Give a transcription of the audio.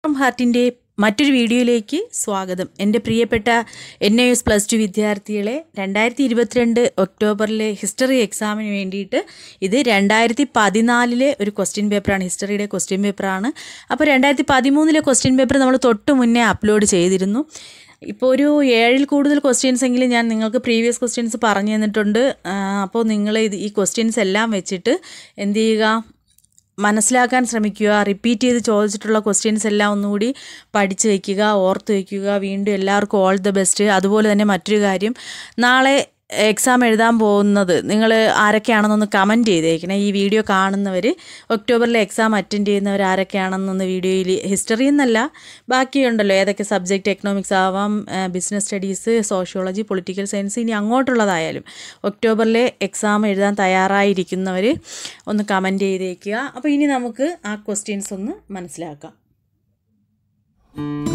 from ഹാർട്ടിൻ്റെ മറ്റൊരു വീഡിയോയിലേക്ക് സ്വാഗതം എൻ്റെ പ്രിയപ്പെട്ട N I S plus two വിദ്യാർത്ഥികളെ രണ്ടായിരത്തി ഇരുപത്തിരണ്ട് ഒക്ടോബറിലെ ഹിസ്റ്ററി എക്സാമിന് വേണ്ടിയിട്ട് ഇത് രണ്ടായിരത്തി പതിനാലിലെ ഒരു ക്വസ്റ്റ്യൻ പേപ്പറാണ് ഹിസ്റ്ററിയുടെ ക്വസ്റ്റ്യൻ പേപ്പറാണ് അപ്പോൾ രണ്ടായിരത്തി പതിമൂന്നിലെ ക്വസ്റ്റ്യൻ പേപ്പർ നമ്മൾ തൊട്ട് മുന്നേ അപ്ലോഡ് ചെയ്തിരുന്നു ഇപ്പോൾ ഒരു ഏഴിൽ കൂടുതൽ ക്വസ്റ്റ്യൻസ് എങ്കിലും ഞാൻ നിങ്ങൾക്ക് പ്രീവിയസ് ക്വസ്റ്റ്യൻസ് പറഞ്ഞു തന്നിട്ടുണ്ട് ആ, അപ്പോൾ നിങ്ങൾ ഇത് ഈ ക്വസ്റ്റ്യൻസ് എല്ലാം വെച്ചിട്ട് എന്ത് ചെയ്യുക മനസ്സിലാക്കാൻ ശ്രമിക്കുക റിപ്പീറ്റ് ചെയ്ത് ചോദിച്ചിട്ടുള്ള ക്വസ്റ്റ്യൻസ് എല്ലാം ഒന്നുകൂടി പഠിച്ച് വയ്ക്കുക ഓർത്ത് വയ്ക്കുക വീണ്ടും എല്ലാവർക്കും ഓൾ ദ ബെസ്റ്റ് അതുപോലെ തന്നെ മറ്റൊരു കാര്യം നാളെ എക്സാം എഴുതാൻ പോകുന്നത് നിങ്ങൾ ആരൊക്കെയാണെന്നൊന്ന് കമൻറ്റ് ചെയ്തേക്കണേ ഈ വീഡിയോ കാണുന്നവർ ഒക്ടോബറിലെ എക്സാം അറ്റൻഡ് ചെയ്യുന്നവർ ആരൊക്കെയാണെന്നൊന്ന് വീഡിയോയിൽ ഹിസ്റ്ററി എന്നല്ല ബാക്കിയുണ്ടല്ലോ ഏതൊക്കെ സബ്ജക്റ്റ് എക്കണോമിക്സ് ആവാം business studies sociology political science ഇനി അങ്ങോട്ടുള്ളതായാലും ഒക്ടോബറിലെ എക്സാം എഴുതാൻ തയ്യാറായിരിക്കുന്നവർ ഒന്ന് കമൻറ്റ് ചെയ്തേക്കുക അപ്പോൾ ഇനി നമുക്ക് ആ ക്വസ്റ്റ്യൻസ് ഒന്ന് മനസ്സിലാക്കാം